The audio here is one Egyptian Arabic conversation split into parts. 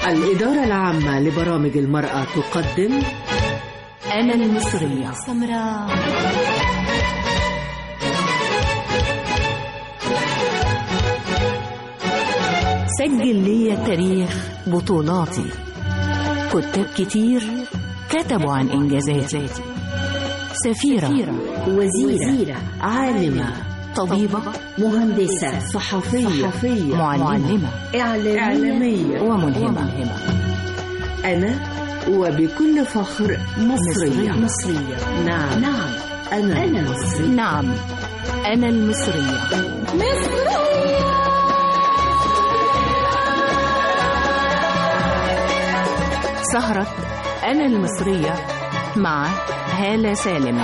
الإدارة العامة لبرامج المرأة تقدم أنا المصرية سمراء سجل لي تاريخ بطولاتي كتاب كتير كتبوا عن إنجازاتي سفيرة وزيرة عالمة طبيبة مهندسة صحفية, صحفية معلمة إعلامية وملهمة أنا وبكل فخر مصرية مصرية نعم نعم أنا, أنا مصرية نعم أنا المصرية سهرة أنا المصرية مع هالة سالم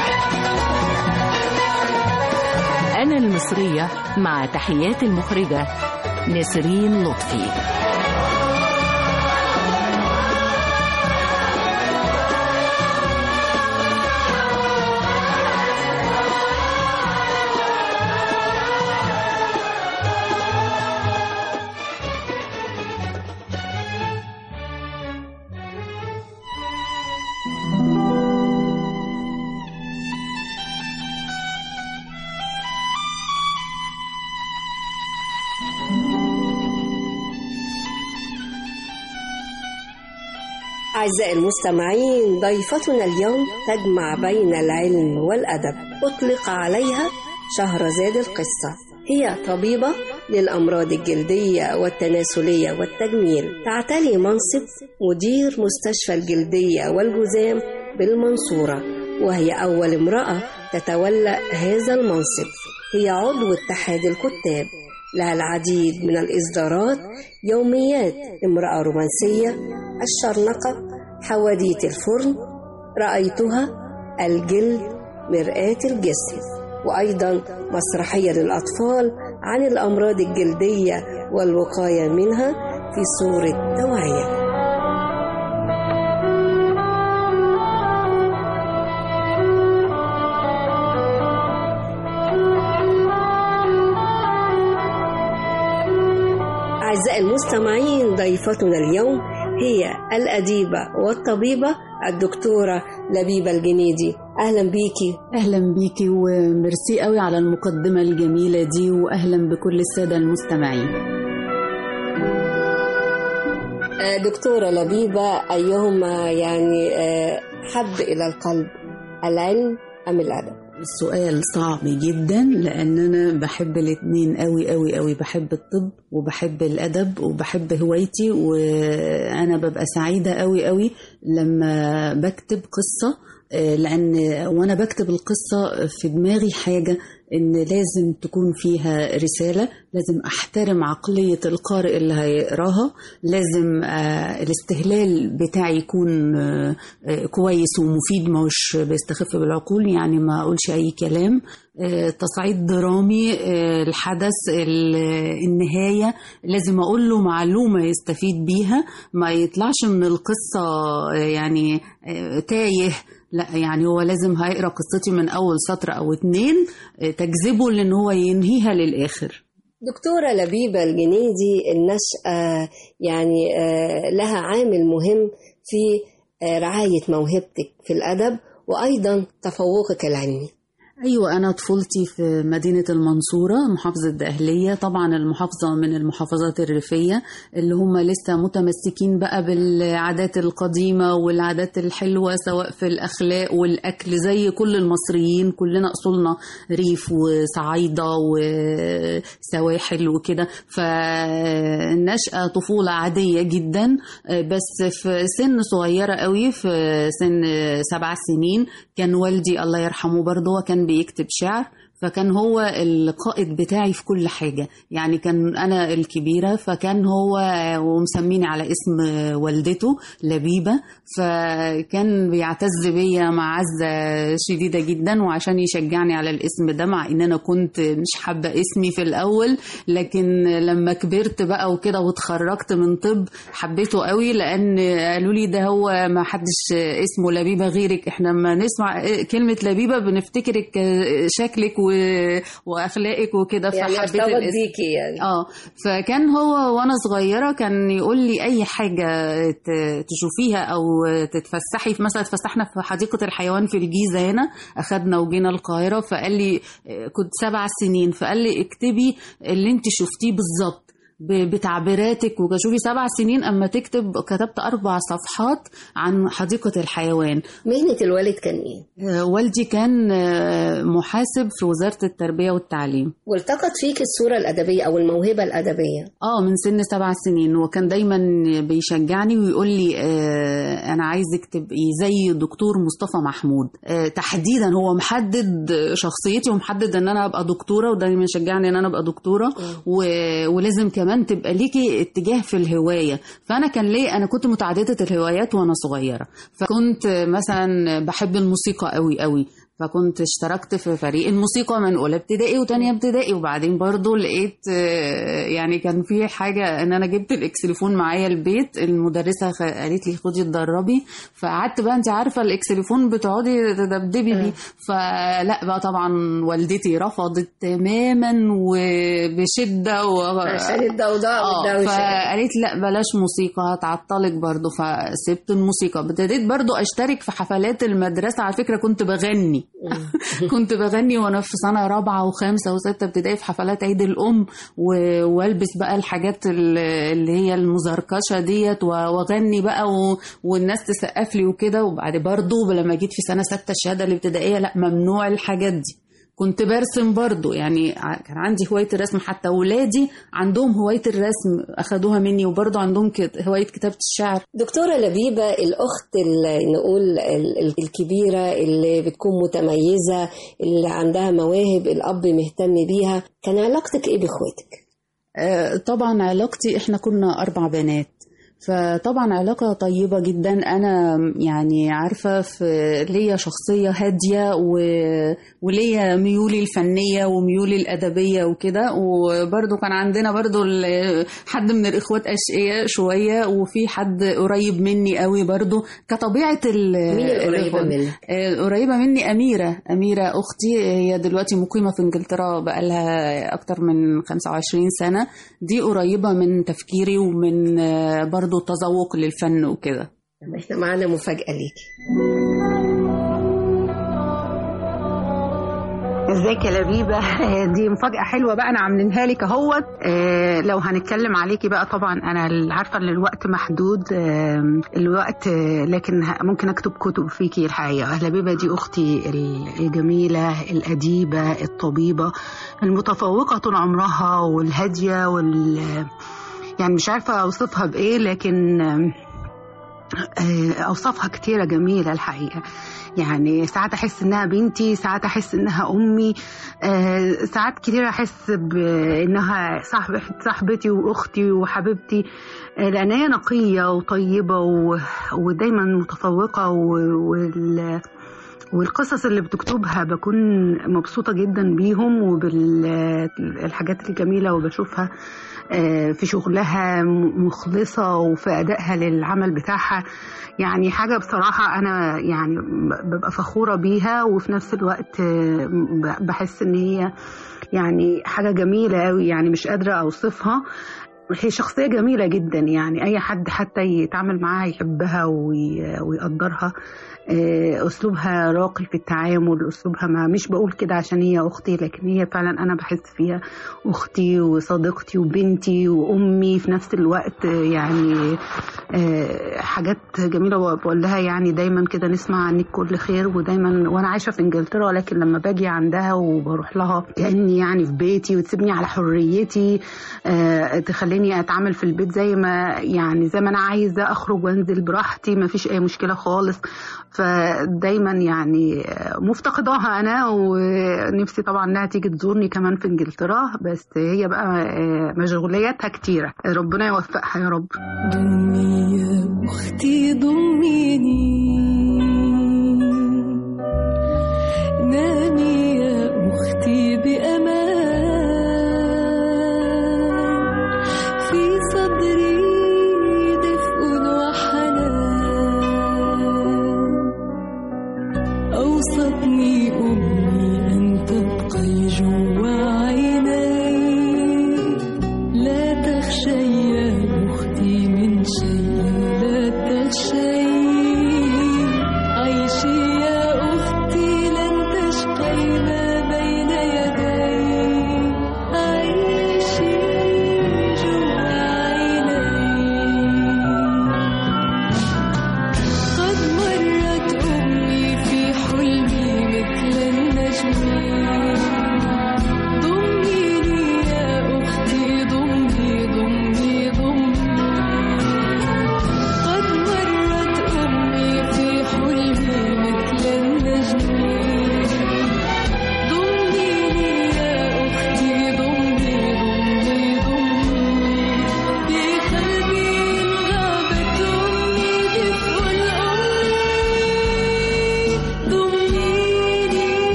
أنا المصرية مع تحيات المخرجة نسرين لطفي أعزائي المستمعين ضيفتنا اليوم تجمع بين العلم والأدب أطلق عليها شهرزاد القصة هي طبيبة للأمراض الجلدية والتناسلية والتجميل تعتلي منصب مدير مستشفى الجلدية والجذام بالمنصورة وهي أول امرأة تتولى هذا المنصب هي عضو اتحاد الكتاب لها العديد من الإصدارات يوميات امرأة رومانسية الشرنقة حواديت الفرن رأيتها الجلد مرآة الجسم وأيضا مسرحية للأطفال عن الأمراض الجلدية والوقاية منها في صورة توعية أعزائي المستمعين ضيفتنا اليوم هي الأديبة والطبيبة الدكتورة لبيبة الجنيدي أهلا بيكي اهلا بيكي وميرسي قوي على المقدمه الجميله دي واهلا بكل الساده المستمعين آه، دكتورة لبيبة أيهما يعني آه، حب إلى القلب العلم أم الأدب السؤال صعب جدا لان انا بحب الاتنين قوي قوي قوي بحب الطب وبحب الادب وبحب هوايتي وانا ببقى سعيده قوي قوي لما بكتب قصه آه، لان وانا بكتب القصه في دماغي حاجه ان لازم تكون فيها رساله لازم احترم عقليه القارئ اللي هيقراها لازم آه، الاستهلال بتاعي يكون آه، آه، كويس ومفيد مش بيستخف بالعقول يعني ما اقولش اي كلام آه، تصعيد درامي آه، الحدث ال- النهايه لازم اقول له معلومه يستفيد بيها ما يطلعش من القصه آه، يعني آه، تايه لا يعني هو لازم هيقرا قصتي من اول سطر او اتنين آه، تجذبه لان هو ينهيها للاخر دكتورة لبيبة الجنيدي النشأة يعني آه، لها عامل مهم في آه، رعاية موهبتك في الأدب وأيضا تفوقك العلمي ايوه انا طفولتي في مدينه المنصوره محافظه دقهليه طبعا المحافظه من المحافظات الريفيه اللي هم لسه متمسكين بقى بالعادات القديمه والعادات الحلوه سواء في الاخلاق والاكل زي كل المصريين كلنا اصولنا ريف وصعايده وسواحل وكده فالنشأة طفولة عادية جدا بس في سن صغيرة قوي في سن سبع سنين كان والدي الله يرحمه برضه هو كان بيكتب شعر فكان هو القائد بتاعي في كل حاجة يعني كان أنا الكبيرة فكان هو ومسميني على اسم والدته لبيبة فكان بيعتز بيا معزة شديدة جدا وعشان يشجعني على الاسم ده مع ان انا كنت مش حابة اسمي في الاول لكن لما كبرت بقى وكده واتخرجت من طب حبيته قوي لان قالوا لي ده هو ما حدش اسمه لبيبة غيرك احنا لما نسمع كلمة لبيبة بنفتكرك شكلك واخلاقك وكده يعني فحبيت ارتبط الاسم بيكي يعني اه فكان هو وانا صغيره كان يقول لي اي حاجه ت- تشوفيها او تتفسحي في مثلا اتفسحنا في حديقه الحيوان في الجيزه هنا اخدنا وجينا القاهره فقال لي آه، كنت سبع سنين فقال لي اكتبي اللي انت شفتيه بالظبط ب- بتعبيراتك وشوفي سبع سنين اما تكتب كتبت اربع صفحات عن حديقه الحيوان مهنة الوالد كان ايه؟ آه، والدي كان آه، محاسب في وزاره التربيه والتعليم والتقط فيك الصورة الأدبية أو الموهبة الأدبية اه من سن سبع سنين وكان دايما بيشجعني ويقول لي آه انا عايزك تبقي زي دكتور مصطفى محمود آه تحديدا هو محدد شخصيتي ومحدد ان انا ابقى دكتوره ودايما يشجعني ان انا ابقى دكتوره و... ولازم كمان تبقى ليكي اتجاه في الهوايه فانا كان ليه انا كنت متعدده الهوايات وانا صغيره فكنت مثلا بحب الموسيقى قوي قوي فكنت اشتركت في فريق الموسيقى من اولى ابتدائي وتانية ابتدائي وبعدين برضو لقيت آه، يعني كان في حاجه ان انا جبت الاكسليفون معايا البيت المدرسه خ- قالت لي خدي اتدربي فقعدت بقى انت عارفه الاكسليفون بتقعدي تدبدبي بيه فلا بقى طبعا والدتي رفضت تماما وبشده و... عشان الضوضاء اه والدوشة فقالت لا بلاش موسيقى هتعطلك برضو فسبت الموسيقى ابتديت برضو اشترك في حفلات المدرسة على فكرة كنت بغني كنت بغني وانا في سنة رابعة وخامسة وستة ابتدائي في حفلات عيد الام و- والبس بقى الحاجات ال- اللي هي المزركشة ديت و- واغني بقى و... والناس تسقف لي وكده وبعد برضو لما جيت في سنة ستة الشهادة الابتدائية لا ممنوع الحاجات دي كنت برسم برضو يعني ع- كان عندي هواية الرسم حتى ولادي عندهم هواية الرسم أخدوها مني وبرضو عندهم كت- هواية كتابة الشعر دكتورة لبيبة الأخت ال- نقول ال- ال- الكبيرة اللي بتكون متميزة اللي عندها مواهب الأب مهتم بيها كان علاقتك إيه بإخواتك؟ آه، طبعا علاقتي احنا كنا أربع بنات فطبعا علاقة طيبة جدا أنا يعني عارفة في ليا شخصية هادية و... وليا ميولي الفنية وميولي الأدبية وكده وبرضو كان عندنا برضو ال- حد من الإخوات أشقياء شوية وفي حد قريب مني قوي برضو كطبيعة ال... مين القريبة الإخوة. منك؟ آه، قريبة مني أميرة أميرة أختي هي دلوقتي مقيمة في إنجلترا بقالها أكتر من 25 سنة دي قريبة من تفكيري ومن آه، برضو تذوق للفن وكده احنا معانا مفاجأة ليكي ازيك يا لبيبه دي مفاجاه حلوه بقى انا عاملينها لك اهوت آه، لو هنتكلم عليكي بقى طبعا انا ال- عارفه ان الوقت محدود آه، الوقت آه، لكن ه- ممكن اكتب كتب فيكي الحقيقه لبيبه دي اختي ال- الجميله الاديبه الطبيبه المتفوقه طول عمرها والهاديه وال يعني مش عارفه اوصفها بايه لكن آم، آه، اوصافها كتيره جميله الحقيقه يعني ساعات احس انها بنتي ساعات احس انها امي آه، ساعات كتير احس بانها صاحبة صاحبتي واختي وحبيبتي آه، لان هي نقيه وطيبه و- ودايما متفوقه و- وال والقصص اللي بتكتبها بكون مبسوطة جدا بيهم وبالحاجات الجميلة وبشوفها آه، في شغلها م- مخلصة وفي أدائها للعمل بتاعها يعني حاجة بصراحة أنا يعني ب- ببقى فخورة بيها وفي نفس الوقت آه، ب- بحس إن هي يعني حاجة جميلة أوي يعني مش قادرة أوصفها هي شخصية جميلة جدا يعني أي حد حتى يتعامل معاها يحبها وي- ويقدرها آه، أسلوبها راقي في التعامل أسلوبها ما مش بقول كده عشان هي أختي لكن هي فعلا أنا بحس فيها أختي وصديقتي وبنتي وأمي في نفس الوقت آه، يعني آه، حاجات جميلة وبقول لها يعني دايما كده نسمع عنك كل خير ودايما وأنا عايشة في إنجلترا لكن لما باجي عندها وبروح لها كأني يعني في بيتي وتسيبني على حريتي آه، تخليني أتعامل في البيت زي ما يعني زي ما أنا عايزة أخرج وأنزل براحتي ما فيش أي مشكلة خالص فدايما يعني آه، مفتقداها أنا ونفسي طبعا إنها تيجي تزورني كمان في إنجلترا بس هي بقى آه، مشغولياتها كتيرة ربنا يوفقها يا رب ضمي يا أختي ضميني نامي يا أختي بأمان في صدري دفء وحنان أوصتني أمي أن تبقي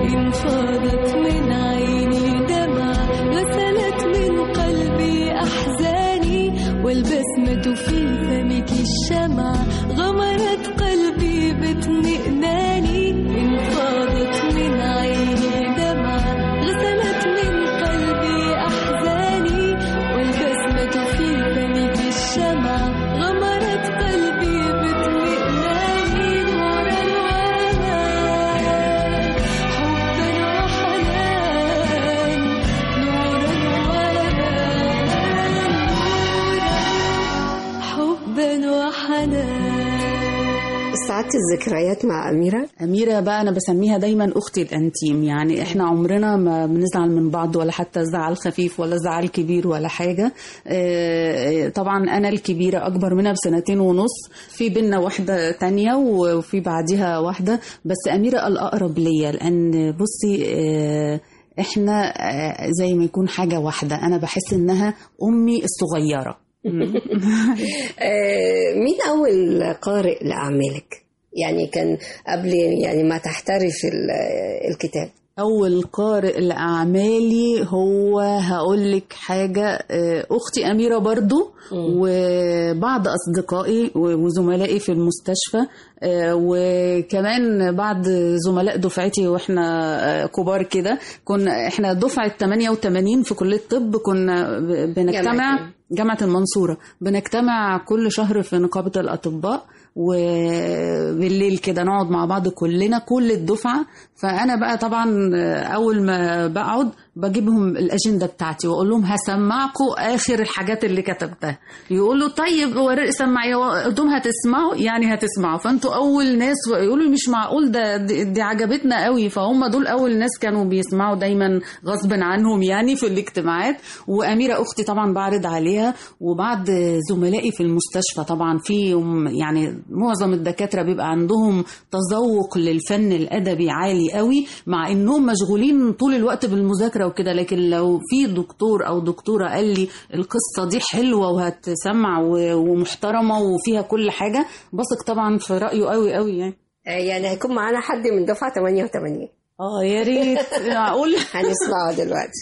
انفاضت من عيني دمعة غسلت من قلبي أحزاني والبسمة في فمك الشمعة غمرت قلبي بتنقناني انفاضت من عيني دمعة غسلت من قلبي أحزاني والبسمة في فمك الشمعة غمرت قلبي بتنقناني نورا وأمان حبا وحنان نورا وأمان نورا حبا وحنان استعدت الذكريات مع أميرة أميرة بقى أنا بسميها دايما أختي الأنتيم يعني إحنا عمرنا ما بنزعل من بعض ولا حتى زعل خفيف ولا زعل كبير ولا حاجة آه، طبعا أنا الكبيرة أكبر منها بسنتين ونص في بينا واحدة تانية وفي بعدها واحدة بس أميرة الأقرب ليا لأن بصي آه، احنا آه، زي ما يكون حاجة واحدة أنا بحس إنها أمي الصغيرة آه، مين أول قارئ لأعمالك؟ يعني كان قبل يعني ما تحترف ال- الكتاب أول قارئ لأعمالي هو هقول لك حاجة آه، أختي أميرة برضو وبعض أصدقائي وزملائي في المستشفى آه، وكمان بعض زملاء دفعتي واحنا آه، كبار كده كنا احنا دفعة 88 في كلية طب كنا ب- بنجتمع جامعة جامعة المنصورة بنجتمع كل شهر في نقابة الأطباء وبالليل كده نقعد مع بعض كلنا كل الدفعة فأنا بقى طبعا أول ما بقعد بجيبهم الأجندة بتاعتي وأقول لهم هسمعكم آخر الحاجات اللي كتبتها يقولوا طيب ورق سمعي قلت لهم هتسمعوا يعني هتسمعوا فأنتوا أول ناس يقولوا مش معقول ده دي, دي عجبتنا قوي فهم دول أول ناس كانوا بيسمعوا دايما غصب عنهم يعني في الاجتماعات وأميرة أختي طبعا بعرض عليها وبعض زملائي في المستشفى طبعا في يعني معظم الدكاترة بيبقى عندهم تذوق للفن الأدبي عالي قوي مع إنهم مشغولين طول الوقت بالمذاكرة وكده لكن لو في دكتور أو دكتورة قال لي القصة دي حلوة وهتسمع و- ومحترمة وفيها كل حاجة بثق طبعا في رأيه قوي قوي يعني آه، يعني هيكون معانا حد من دفعة 88 اه يا ريت معقول هنسمعه دلوقتي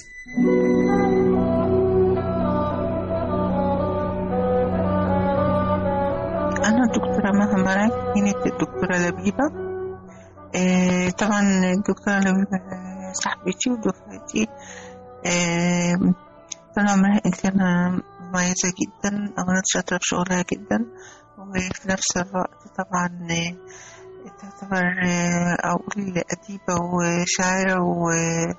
أنا الدكتورة مها مرك كانت الدكتورة لبيبة آه طبعا الدكتورة لبيبة آه، صاحبتي ودفعتي آه طول عمرها إنسانة مميزة جدا أمانة شاطرة في شغلها جدا وفي نفس الوقت طبعا آه، تعتبر آه، أقول أديبة وشاعرة و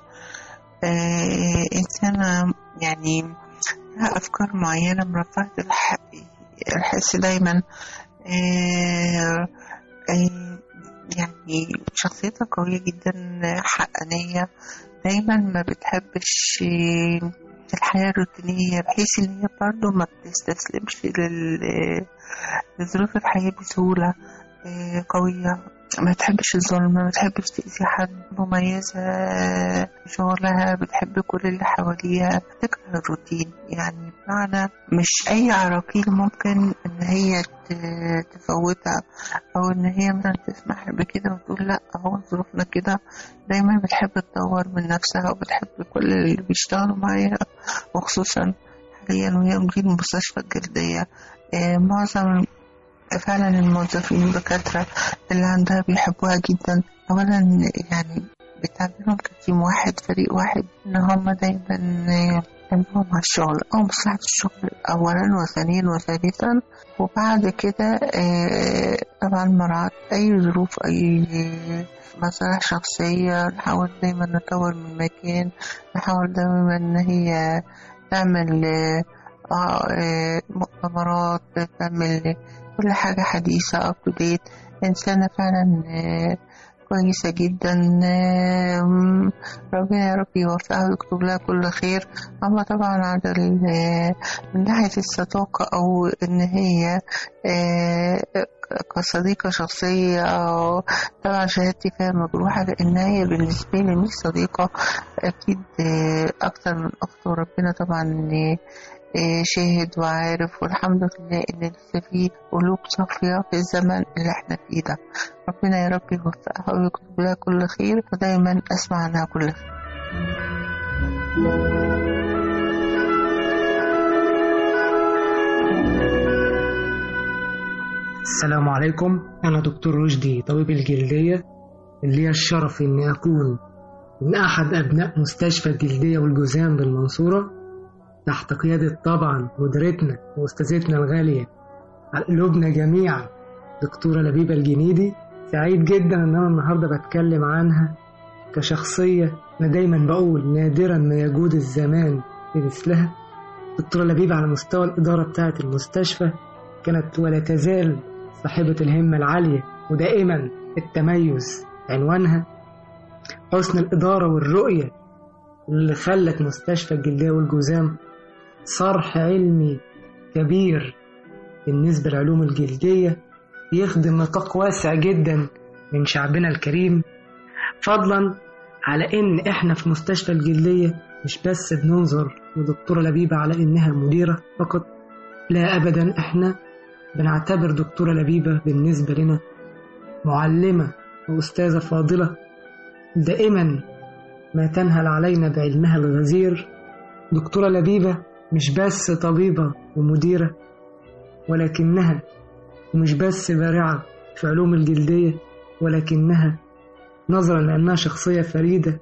آه، إنسانة يعني لها أفكار معينة مرفعة الح- الحس دايما آه، آه، يعني شخصيتها قوية جدا حقانية دايما ما بتحبش آه، الحياة الروتينية بحيث إن هي برضه ما بتستسلمش لل- لظروف الحياة بسهولة آه، قوية ما بتحبش الظلم ما بتحبش تأذي حد مميزة في شغلها بتحب كل اللي حواليها تكره الروتين يعني بمعنى مش أي عراقيل ممكن إن هي ت- تفوتها أو إن هي مثلا تسمح بكده وتقول لأ هو ظروفنا كده دايما بتحب تطور من نفسها وبتحب كل اللي بيشتغلوا معاها وخصوصا حاليا وهي مدير مستشفى الجلدية آه، معظم فعلا الموظفين الدكاترة اللي عندها بيحبوها جدا أولا يعني بتعملهم كتيم واحد فريق واحد إن هما دايما يعملوا مع الشغل أو مصلحة الشغل أولا وثانيا وثالثا وبعد كده آه، طبعا مراعاة أي ظروف أي مصالح شخصية نحاول دايما نطور من مكان نحاول دايما إن هي تعمل آه، آه، مؤتمرات تعمل كل حاجة حديثة up to date إنسانة فعلا آه، كويسة جدا آم، ربنا يا رب يوفقها ويكتب لها كل خير أما طبعا على ال- من ناحية الصداقة أو إن هي آه، كصديقة شخصية أو طبعا شهادتي فيها مجروحة لأن هي بالنسبة لي مش صديقة أكيد آه، أكتر من أخت وربنا طبعا آه، شاهد وعارف والحمد لله إن لسه في قلوب صافية في الزمن اللي احنا فيه ده ربنا يا رب يوفقها ويكتب لها كل خير ودايما أسمع عنها كل خير السلام عليكم أنا دكتور رشدي طبيب الجلدية اللي لي الشرف إني أكون من أحد أبناء مستشفى الجلدية والجذام بالمنصورة تحت قيادة طبعا مديرتنا وأستاذتنا الغالية على قلوبنا جميعا دكتورة لبيبة الجنيدي سعيد جدا إن أنا النهاردة بتكلم عنها كشخصية أنا دايما بقول نادرا ما يجود الزمان بمثلها دكتورة لبيبة على مستوى الإدارة بتاعة المستشفى كانت ولا تزال صاحبة الهمة العالية ودائما التميز عنوانها حسن الإدارة والرؤية اللي خلت مستشفى الجلدية والجذام صرح علمي كبير بالنسبة لعلوم الجلدية بيخدم نطاق واسع جدا من شعبنا الكريم فضلا على إن إحنا في مستشفى الجلدية مش بس بننظر لدكتورة لبيبة على إنها مديرة فقط لا أبدا إحنا بنعتبر دكتورة لبيبة بالنسبة لنا معلمة وأستاذة فاضلة دائما ما تنهل علينا بعلمها الغزير دكتورة لبيبة مش بس طبيبة ومديرة ولكنها ومش بس بارعة في علوم الجلدية ولكنها نظرا لأنها شخصية فريدة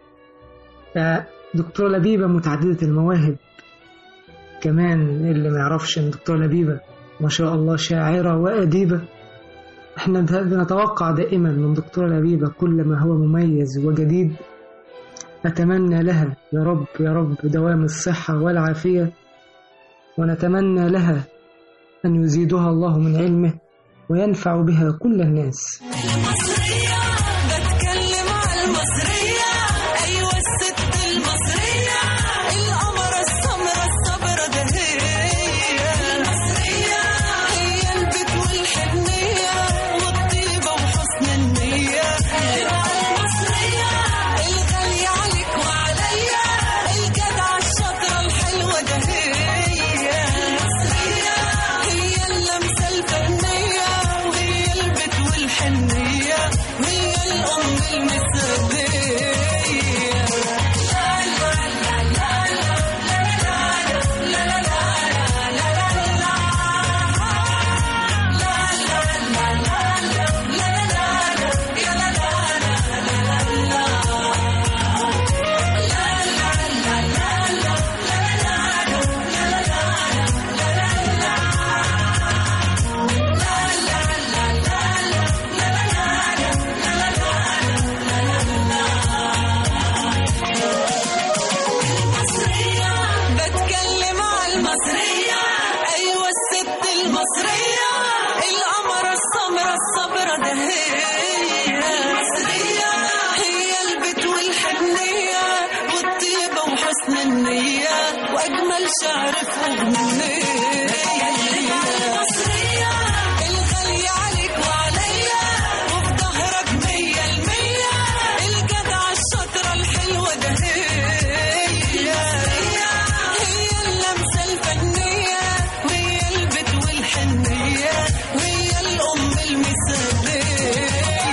فدكتورة لبيبة متعددة المواهب كمان اللي ما يعرفش ان دكتورة لبيبة ما شاء الله شاعرة وأديبة احنا بنتوقع دائما من دكتورة لبيبة كل ما هو مميز وجديد أتمنى لها يا رب يا رب دوام الصحة والعافية ونتمنى لها أن يزيدها الله من علمه وينفع بها كل الناس المصرية بتكلم على المصرية أيوة الست المصرية القمرة السمرة الصبرة ده هي المصرية هي البيت والحنية والطيبة وحسن النية تبقى المصرية الغالية عليك وعليا الجدعة الشاطرة الحلوة ده هي المصرية هي اللمسة الفنية وهي البيت والحنية وهي الأم المثالية بتكلم على المصرية أيوة الست المصرية القمرة السمرة الصبرة ده هي المصرية هي البيت والحنية والطيبة وحسن النية وأجمل شعر في أغنية المصرية الغالية عليك وعليا وفي ظهرك مية المية الجدعة الشاطرة الحلوة ده هي هي اللمسة الفنية وهي البيت والحنية وهي الأم المثالية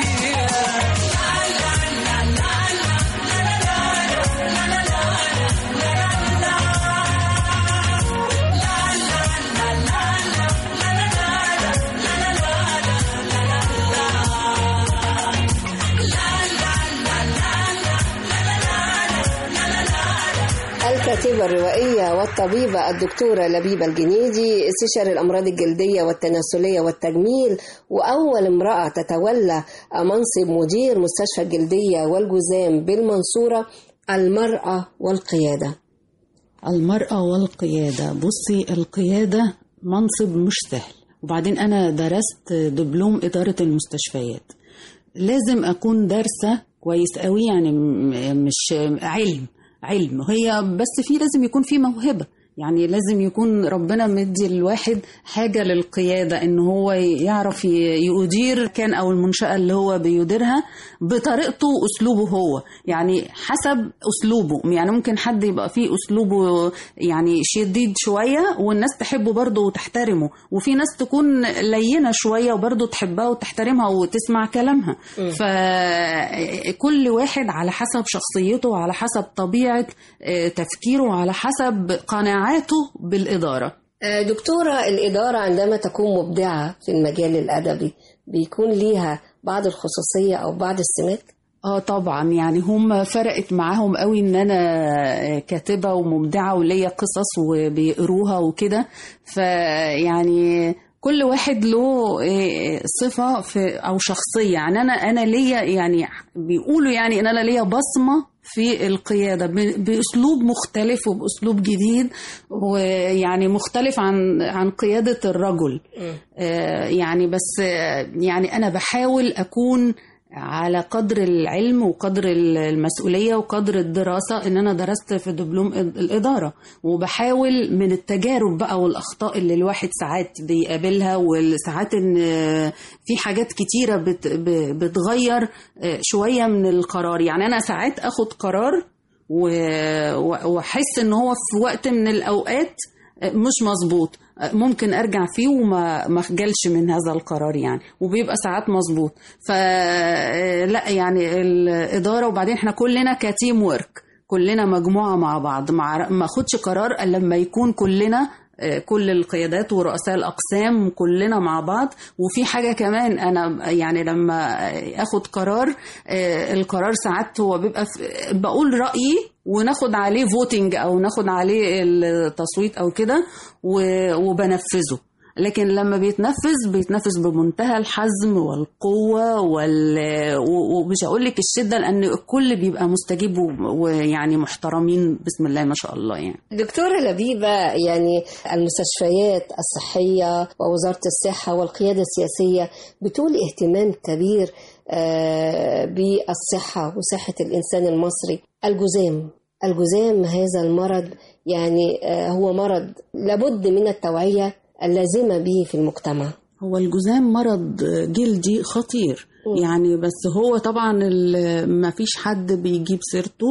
الكاتبة الروائية والطبيبة الدكتورة لبيبة الجنيدي استشاري الأمراض الجلدية والتناسلية والتجميل وأول امرأة تتولى منصب مدير مستشفى الجلدية والجذام بالمنصورة المرأة والقيادة المرأة والقيادة بصي القيادة منصب مش سهل وبعدين أنا درست دبلوم إدارة المستشفيات لازم أكون دارسة كويس قوي يعني م- مش علم علم هي بس في لازم يكون في موهبة يعني لازم يكون ربنا مدي الواحد حاجة للقيادة ان هو يعرف ي- يدير كان او المنشأة اللي هو بيديرها بطريقته واسلوبه هو يعني حسب اسلوبه يعني ممكن حد يبقى فيه اسلوبه يعني شديد شوية والناس تحبه برضه وتحترمه وفي ناس تكون لينة شوية وبرضه تحبها وتحترمها وتسمع كلامها فكل واحد على حسب شخصيته وعلى حسب طبيعة آه، تفكيره وعلى حسب قناعاته بالإدارة آه، دكتورة الإدارة عندما تكون مبدعة في المجال الأدبي بيكون ليها بعض الخصوصية أو بعض السمات اه طبعا يعني هم فرقت معاهم قوي ان انا كاتبه ومبدعه وليا قصص وبيقروها وكده فيعني كل واحد له آه، صفه في او شخصيه يعني انا انا ليا يعني بيقولوا يعني ان انا ليا بصمه في القيادة ب- بأسلوب مختلف وبأسلوب جديد ويعني مختلف عن عن قيادة الرجل آه، يعني بس آه، يعني أنا بحاول أكون على قدر العلم وقدر المسؤولية وقدر الدراسة إن أنا درست في دبلوم الإدارة وبحاول من التجارب بقى والأخطاء اللي الواحد ساعات بيقابلها وساعات إن في حاجات كتيرة بت- ب- بتغير شوية من القرار يعني أنا ساعات أخد قرار و- و- واحس ان هو في وقت من الاوقات مش مظبوط ممكن ارجع فيه وما ما اخجلش من هذا القرار يعني وبيبقى ساعات مظبوط فلا يعني الاداره وبعدين احنا كلنا كتيم ورك كلنا مجموعه مع بعض مع ما اخدش قرار الا لما يكون كلنا آه، كل القيادات ورؤساء الاقسام كلنا مع بعض وفي حاجه كمان انا يعني لما اخد قرار آه، القرار ساعات هو بيبقى في- بقول رايي وناخد عليه فوتنج او ناخد عليه التصويت او كده و- وبنفذه لكن لما بيتنفذ بيتنفذ بمنتهى الحزم والقوة وال... و- ومش هقول لك الشدة لأن الكل بيبقى مستجيب و- ويعني محترمين بسم الله ما شاء الله يعني دكتورة لبيبة يعني المستشفيات الصحية ووزارة الصحة والقيادة السياسية بتولي اهتمام كبير آه، بالصحة وصحة الإنسان المصري الجذام الجذام هذا المرض يعني آه، هو مرض لابد من التوعية اللازمة به في المجتمع هو الجذام مرض جلدي خطير يعني بس هو طبعا ال- ما فيش حد بيجيب سيرته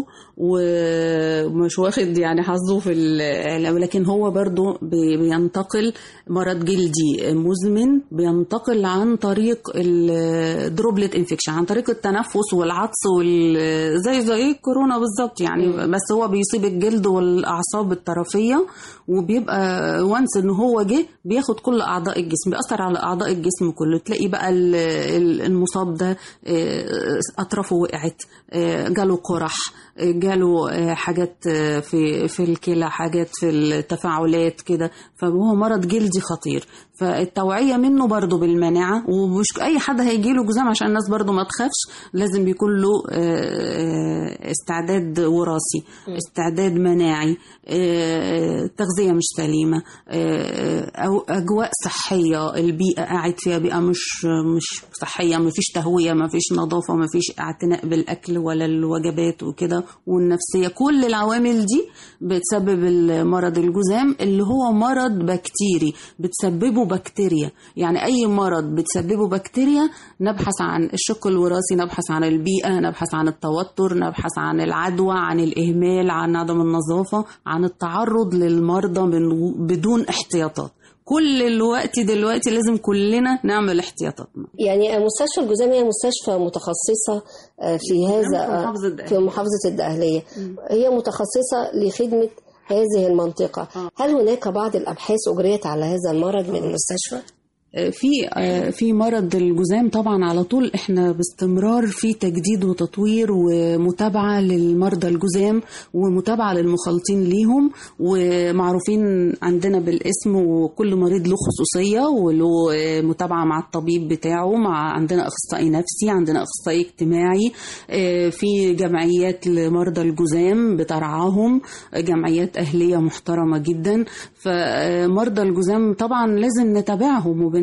ومش واخد يعني حظه في الاعلام لكن هو برضو بي- بينتقل مرض جلدي مزمن بينتقل عن طريق الدروبلت انفكشن عن طريق التنفس والعطس وال زي زي الكورونا بالظبط يعني بس هو بيصيب الجلد والاعصاب الطرفيه وبيبقى وانس ان هو جه بياخد كل اعضاء الجسم بيأثر على اعضاء الجسم كله تلاقي بقى ال- ال- المصاب ده آه، اطرافه وقعت آه، جاله قرح آه، جاله آه، حاجات آه، في في الكلى حاجات في التفاعلات كده فهو مرض جلدي خطير فالتوعية منه برضه بالمناعة ومش أي حد هيجيله جذام عشان الناس برضه ما تخافش لازم بيكون له آه، استعداد وراثي استعداد مناعي آه، تغذية مش سليمة آه، أو أجواء صحية البيئة قاعد فيها بيئة مش مش صحية ما فيش تهوية ما فيش نظافة ما فيش اعتناء بالأكل ولا الوجبات وكده والنفسية كل العوامل دي بتسبب المرض الجذام اللي هو مرض بكتيري بتسببه بكتيريا يعني أي مرض بتسببه بكتيريا نبحث عن الشق الوراثي نبحث عن البيئة نبحث عن التوتر نبحث عن العدوى عن الإهمال عن عدم النظافة عن التعرض للمرضى من بدون احتياطات كل الوقت دلوقتي لازم كلنا نعمل احتياطاتنا يعني مستشفى الجذام هي مستشفى متخصصة آه، في هذا في محافظة الدقهلية. في محافظة الدقهلية هي متخصصة لخدمة هذه المنطقة هل هناك بعض الأبحاث أجريت على هذا المرض من المستشفى؟ في في مرض الجذام طبعا على طول احنا باستمرار في تجديد وتطوير ومتابعه للمرضى الجذام ومتابعه للمخالطين ليهم ومعروفين عندنا بالاسم وكل مريض له خصوصيه وله متابعه مع الطبيب بتاعه مع عندنا اخصائي نفسي عندنا اخصائي اجتماعي اه، في جمعيات لمرضى الجذام بترعاهم جمعيات اهليه محترمه جدا فمرضى الجذام طبعا لازم نتابعهم وبن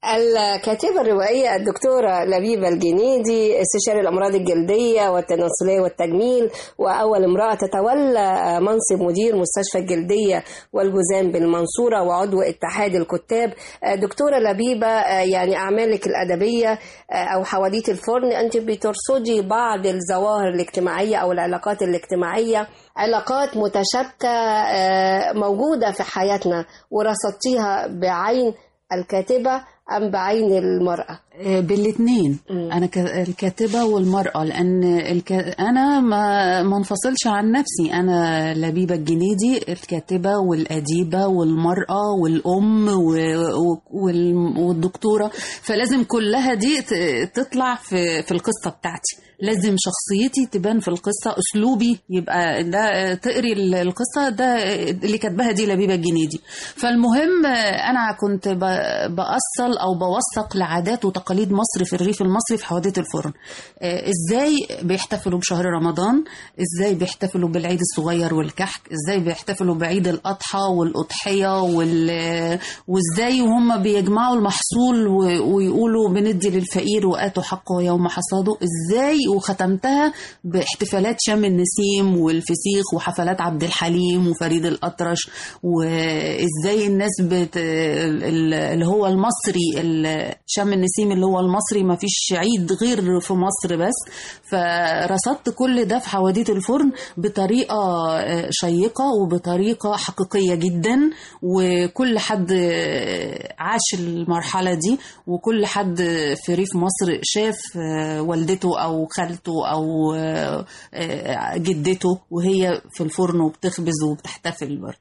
الكاتبة الروائية الدكتورة لبيبة الجنيدي استشاري الأمراض الجلدية والتناسلية والتجميل وأول امرأة تتولى منصب مدير مستشفى الجلدية والجذام بالمنصورة وعضو اتحاد الكتاب دكتورة لبيبة يعني أعمالك الأدبية أو حواديت الفرن أنت بترصدي بعض الظواهر الاجتماعية أو العلاقات الاجتماعية علاقات متشابكة آه، موجودة في حياتنا ورصدتيها بعين الكاتبة أم بعين المرأة بالاثنين انا ك- الكاتبه والمراه لان الك... انا ما ما انفصلش عن نفسي انا لبيبه الجنيدي الكاتبه والاديبه والمراه والام و... و... وال... والدكتوره فلازم كلها دي ت... تطلع في في القصه بتاعتي لازم شخصيتي تبان في القصه اسلوبي يبقى ده تقري ال- القصه ده اللي كاتباها دي لبيبه الجنيدي فالمهم انا كنت ب... باصل او بوثق لعادات وتقاليد مصر في الريف المصري في حواديت الفرن آه، ازاي بيحتفلوا بشهر رمضان ازاي بيحتفلوا بالعيد الصغير والكحك ازاي بيحتفلوا بعيد الاضحى والاضحيه وال... وازاي وهم بيجمعوا المحصول و... ويقولوا بندي للفقير واتوا حقه يوم حصاده ازاي وختمتها باحتفالات شم النسيم والفسيخ وحفلات عبد الحليم وفريد الاطرش وازاي الناس بت... ال- اللي هو المصري ال- شم النسيم اللي هو المصري ما فيش عيد غير في مصر بس فرصدت كل ده في حواديت الفرن بطريقة آه، شيقة وبطريقة حقيقية جدا وكل حد آه، عاش المرحلة دي وكل حد في ريف مصر شاف آه، والدته أو خالته أو آه، آه، جدته وهي في الفرن وبتخبز وبتحتفل برضه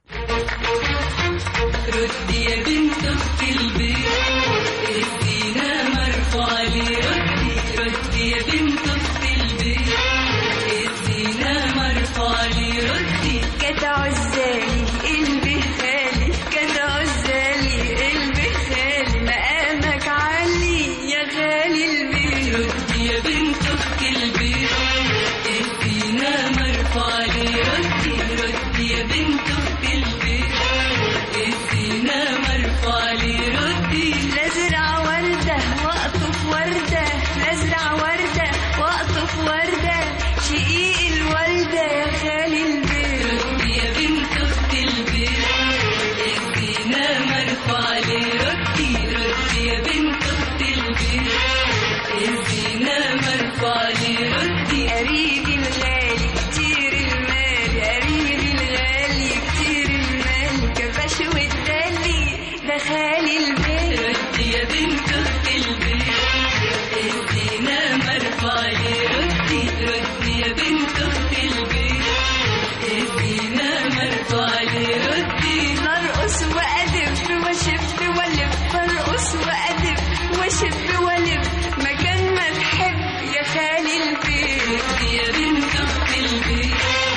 ردي يا بنت اخت البيت ادينا مرفوع لي ردي ردي يا بنت اخت البيت ادينا مرفوع لي ردي كانت عزالي قلبي خالي كانت عزالي قلبي خالي مقامك عالي يا غالي البيت ردي يا بنت اخت البيت ادينا مرفوع لي ردي ردي يا بنت اخت البيت ادينا مرفوع لي ردي لازرع وردة واقطف وردة لازرع وردة واقطف وردة شقيق الوردة يا خالي البيت ردي يا بنت اخت البيت ادينا مرفوع لي ردي ردي يا بنت اخت البيت ادينا مرفوع لي ردي قريبي الغالي كتير المال قريبي الغالي كتير المال كفاش والدلي ده خالي البيت ردي يا بنت اخت البيت ادينا مرفوع لي ردي ردي يا بنت اخت البيت ادينا مرفوع لي ردي نرقص وادف واشف والف برقص وادف واشف والف مكان ما تحب يا خالي البيت ردي يا بنت اخت البيت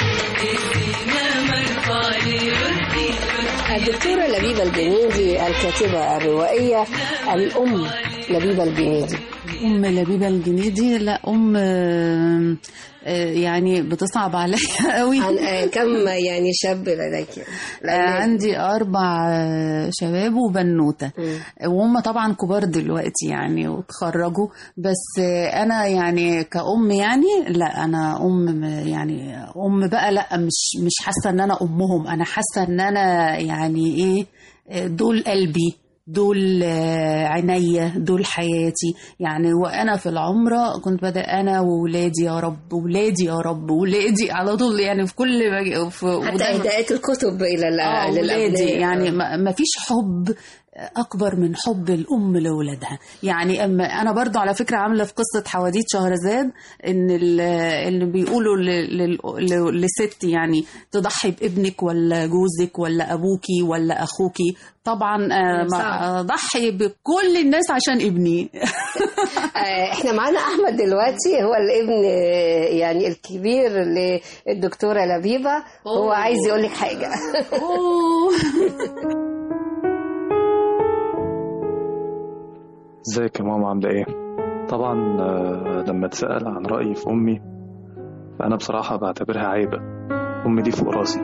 ادينا مرفوع لي ردي ردي الدكتورة لبيبة الجنيدي الكاتبة الروائية الأم لبيبة الجنيدي ام لبيبه الجنيدي لا ام آه، آه، يعني بتصعب عليا قوي عن آه، كم يعني شاب لديك آه، عندي اربع آه، شباب وبنوته وهم طبعا كبار دلوقتي يعني وتخرجوا بس آه، انا يعني كأم يعني لا انا ام يعني ام بقى لا مش مش حاسه ان انا امهم انا حاسه ان انا يعني ايه آه، دول قلبي دول آه، عينيا دول حياتي يعني وانا في العمره كنت بدا انا وولادي يا رب ولادي يا رب ولادي على طول يعني في كل ما في حتى وده- إهداءات الكتب إلى ال- آه، للأبناء ولادي يعني آه. ما ما فيش حب اكبر من حب الام لاولادها يعني اما انا برضو على فكره عامله في قصه حواديت شهرزاد ان ال- اللي بيقولوا ل- لل- ل- لست يعني تضحي بابنك ولا جوزك ولا ابوكي ولا اخوكي طبعا آه، ما- صعب. اضحي بكل الناس عشان ابني آه، احنا معانا احمد دلوقتي هو الابن آه، يعني الكبير للدكتوره لبيبه هو أوه. عايز يقول لك حاجه ازيك يا ماما عاملة ايه؟ طبعا آه، لما اتسأل عن رأيي في أمي فأنا بصراحة بعتبرها عيبة أمي دي فوق راسي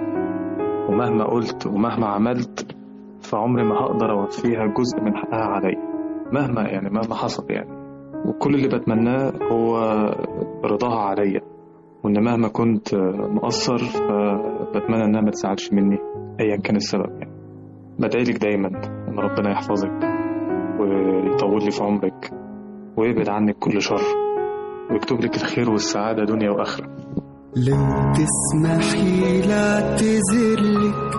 ومهما قلت ومهما عملت فعمري ما هقدر أوفيها جزء من حقها عليا مهما يعني مهما حصل يعني وكل اللي بتمناه هو رضاها عليا وإن مهما كنت مقصر فبتمنى إنها ما تزعلش مني أيا كان السبب يعني بدعيلك دايما إن ربنا يحفظك ويطول لي في عمرك ويبعد عنك كل شر ويكتب لك الخير والسعادة دنيا وآخرة لو تسمحي لاعتذر لك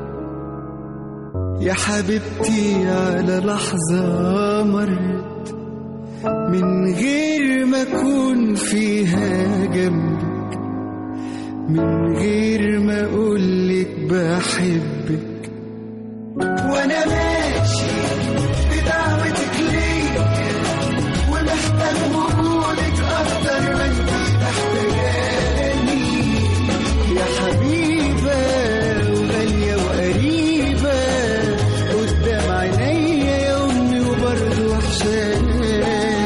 يا حبيبتي على لحظة مرت من غير ما أكون فيها جنبك من غير ما أقولك بحبك وأنا ماشي بدعوتك ليا ومحتاج وجودك أكتر ما أنت محتاجاني يا حبيبة وغالية وقريبة قدام عينيا يا أمي وبرضه وحشاني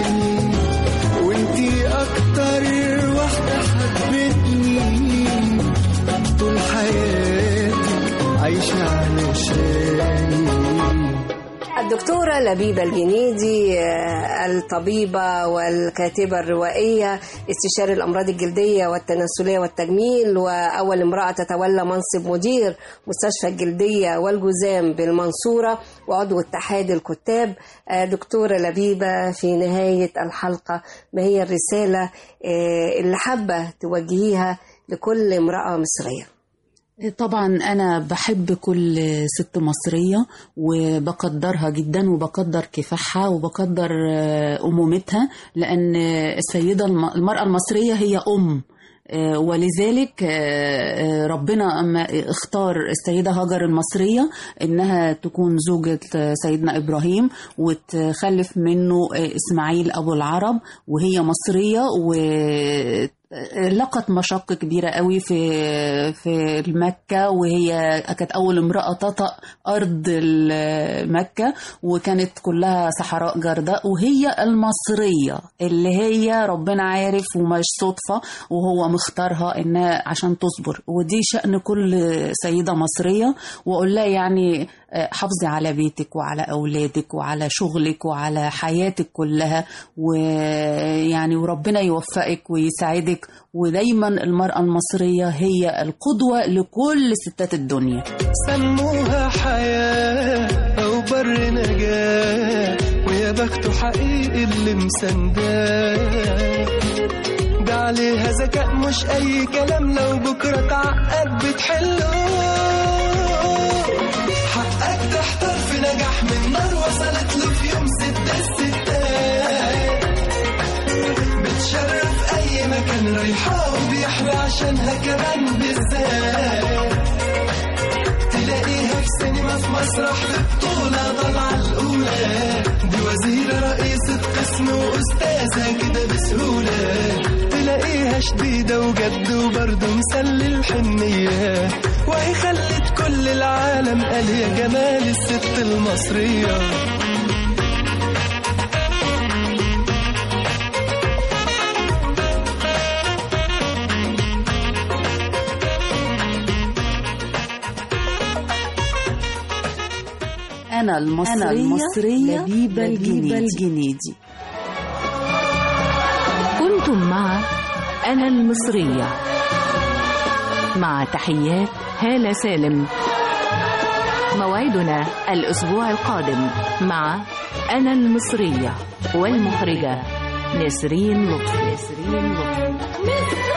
وانتي أكتر واحدة حبتني طول حياتي عايشة علشاني الدكتورة لبيبة الجنيدي آه، الطبيبة والكاتبة الروائية استشاري الأمراض الجلدية والتناسلية والتجميل وأول امرأة تتولى منصب مدير مستشفى الجلدية والجذام بالمنصورة وعضو اتحاد الكتاب آه، دكتورة لبيبة في نهاية الحلقة ما هي الرسالة آه، اللي حابة توجهيها لكل امرأة مصرية طبعا أنا بحب كل ست مصرية وبقدرها جدا وبقدر كفاحها وبقدر آه، أمومتها لأن السيدة الم- المرأة المصرية هي أم آه، ولذلك آه، آه، ربنا أما اختار السيدة هاجر المصرية إنها تكون زوجة آه، سيدنا إبراهيم وتخلف منه آه، إسماعيل أبو العرب وهي مصرية و لقت مشقة كبيرة قوي في في مكة وهي كانت أول امرأة تطأ أرض ال- مكة وكانت كلها صحراء جرداء وهي المصرية اللي هي ربنا عارف ومش صدفة وهو مختارها إنها عشان تصبر ودي شأن كل سيدة مصرية وأقول لها يعني آه، حافظي على بيتك وعلى أولادك وعلى شغلك وعلى حياتك كلها ويعني وربنا يوفقك ويساعدك ودايما المرأة المصرية هي القدوة لكل ستات الدنيا سموها حياة أو بر نجاة ويا بخته حقيقي اللي مسنداه ده عليها ذكاء مش أي كلام لو بكرة تعقد بتحله حقك تحتار في نجاح من نار وصلت له في يوم ست الستات بتشرف أي مكان رايحة وبيحرى عشانها كمان بالذات تلاقيها في سينما في مسرح في بطولة طالعة الأولى دي وزيرة رئيسة قسم وأستاذة كده بسهولة تلاقيها شديدة وجد وبرضه مسلي الحنية وهي خلت كل العالم قال يا جمال الست المصرية أنا المصرية, أنا المصرية لبيبة لبيبة الجنيدي, الجنيدي. كنتم مع أنا المصرية مع تحيات هالة سالم موعدنا الأسبوع القادم مع أنا المصرية والمخرجة نسرين لطفي نسرين لطفي